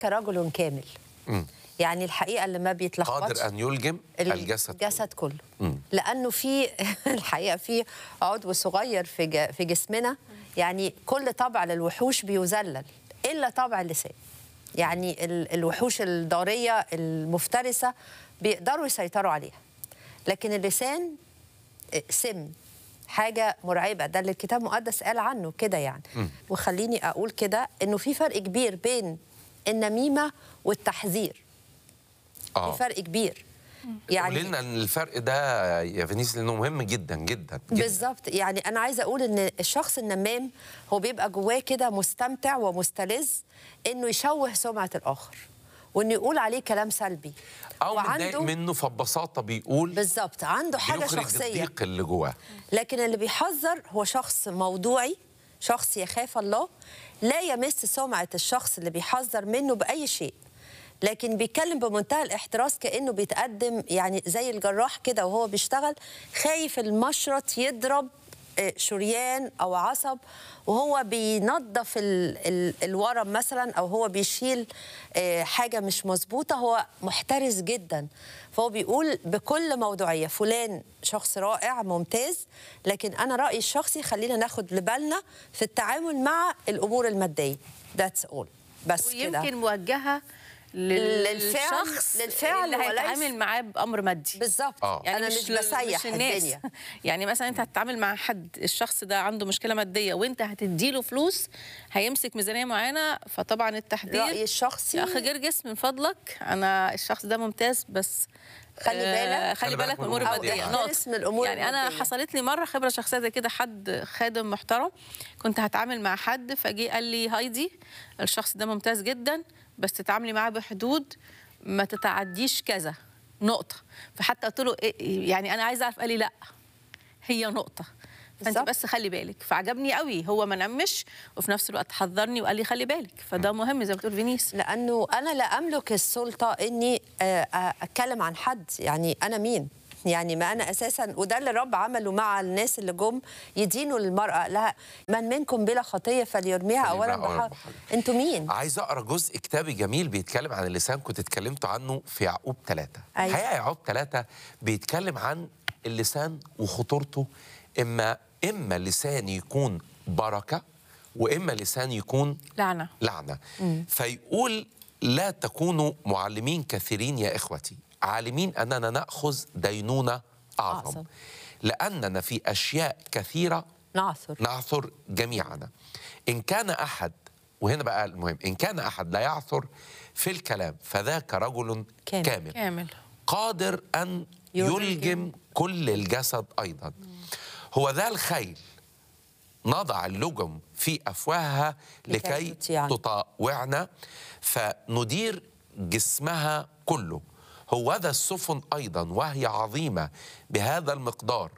كرجل كامل يعني الحقيقه اللي ما بيتلخبطش قادر ان يلجم الجسد كله. الجسد كله لانه في الحقيقه في عضو صغير في ج- في جسمنا يعني كل طبع للوحوش بيذلل الا طبع اللسان يعني ال- الوحوش الضاريه المفترسه بيقدروا يسيطروا عليها لكن اللسان سم حاجة مرعبة ده اللي الكتاب المقدس قال عنه كده يعني وخليني أقول كده إنه في فرق كبير بين النميمة والتحذير اه في فرق كبير يعني يعني لنا ان الفرق ده يا فينيس لانه مهم جدا جدا, جدا. بالظبط يعني انا عايزه اقول ان الشخص النمام هو بيبقى جواه كده مستمتع ومستلذ انه يشوه سمعه الاخر وانه يقول عليه كلام سلبي او متضايق منه فببساطه بيقول بالظبط عنده حاجه بيخرج شخصيه الضيق اللي جواه لكن اللي بيحذر هو شخص موضوعي شخص يخاف الله لا يمس سمعة الشخص اللي بيحذر منه بأي شيء لكن بيتكلم بمنتهى الاحتراس كأنه بيتقدم يعني زي الجراح كده وهو بيشتغل خايف المشرط يضرب آه، شريان او عصب وهو بينظف ال ال الورم مثلا او هو بيشيل آه، حاجه مش مظبوطه هو محترس جدا فهو بيقول بكل موضوعيه فلان شخص رائع ممتاز لكن انا رايي الشخصي خلينا ناخد لبالنا في التعامل مع الامور الماديه ذاتس اول بس كده ويمكن موجهه للفعل- للشخص للفعل اللي وليس- هيتعامل معاه بامر مادي بالظبط آه. انا مش, لل- بسيح الناس. الدنيا يعني مثلا انت هتتعامل مع حد الشخص ده عنده مشكله ماديه وانت هتديله فلوس هيمسك ميزانيه معينه فطبعا التحذير رايي الشخصي يا اخ جرجس من فضلك انا الشخص ده ممتاز بس خلي آه، بالك. خلي بالك من الامور أو الماديه احترس من الأمور يعني انا المادية. حصلت لي مره خبره شخصيه زي كده حد خادم محترم كنت هتعامل مع حد فجي قال لي هايدي الشخص ده ممتاز جدا بس تتعاملي معاه بحدود ما تتعديش كذا نقطه فحتى قلت له إيه يعني انا عايزه اعرف قال لي لا هي نقطه فانت بالظبط. بس خلي بالك فعجبني قوي هو ما نمش وفي نفس الوقت حذرني وقال لي خلي بالك فده مهم زي ما بتقول فينيس لانه انا لا املك السلطه اني آه، آه، اتكلم عن حد يعني انا مين يعني ما انا اساسا وده اللي الرب عمله مع الناس اللي جم يدينوا للمراه لها من منكم بلا خطيه فليرميها اولا فليرميها أولاً بحر بحجر. انتوا مين عايز اقرا جزء كتابي جميل بيتكلم عن اللسان كنت اتكلمت عنه في يعقوب ثلاثة أيوة. الحقيقه يعقوب ثلاثة بيتكلم عن اللسان وخطورته اما اما لسان يكون بركه واما لسان يكون لعنه لعنه فيقول لا تكونوا معلمين كثيرين يا اخوتي عالمين اننا ناخذ دينونه اعظم أعظم. لاننا في اشياء كثيره نعثر نعثر جميعنا إن كان أحد وهنا بقى المهم إن كان أحد لا يعثر في الكلام فذاك رجل كامل. كامل, كامل قادر أن يلجم. يلجم كل الجسد أيضا هو ذا الخيل نضع اللجم في أفواهها لكي لكي تطيعنا. تطاوعنا فندير جسمها كله هو ذا السفن أيضا وهي عظيمة بهذا المقدار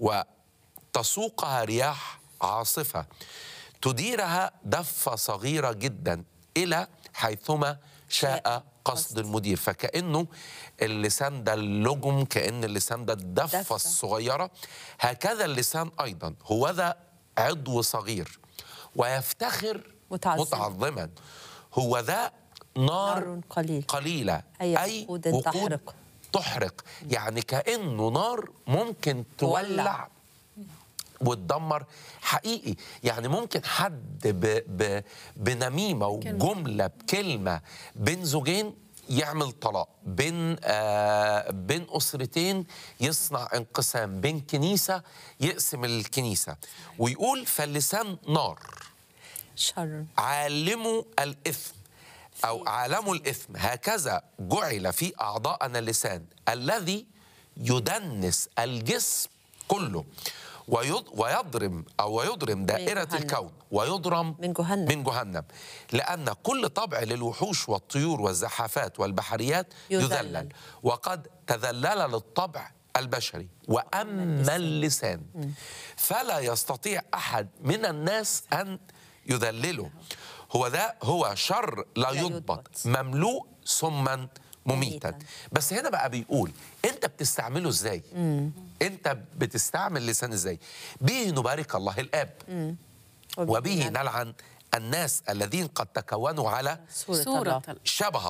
وتسوقها رياح عاصفة تديرها دفة صغيرة جدا إلى حيثما شاء قصد المدير فكأنه اللسان ده اللجم كأن اللسان ده الدفة دفة. الصغيرة هكذا اللسان أيضا هو ذا عضو صغير ويفتخر متعظما. متعظما هو ذا نار, نار قليل. قليلة أي وقود تحرق. تحرق يعني كأنه نار ممكن تولع. تولع وتدمر حقيقي يعني ممكن حد ب ب بنميمه وجمله بكلمه بين زوجين يعمل طلاق بين آه بين اسرتين يصنع انقسام بين كنيسه يقسم الكنيسه ويقول فاللسان نار شر عالموا الإثم أو عالموا الإثم هكذا جعل في أعضاءنا اللسان الذي يدنس الجسم كله ويض ويضرم أو يضرم دائرة جهنم. الكون ويضرم من جهنم. من جهنم لأن كل طبع للوحوش والطيور والزحافات والبحريات يذلل. يذلل وقد تذلل للطبع البشري وأما اللسان فلا يستطيع أحد من الناس أن يذلله هو ده هو شر لا لا يضبط يضبط. مملوء سما مميتا مميتاً. بس هنا بقى بيقول انت بتستعمله ازاي انت بتستعمل لسان ازاي به نبارك الله الاب وبه نلعن الناس الذين قد تكونوا على صورة, صورة الله الله. شبه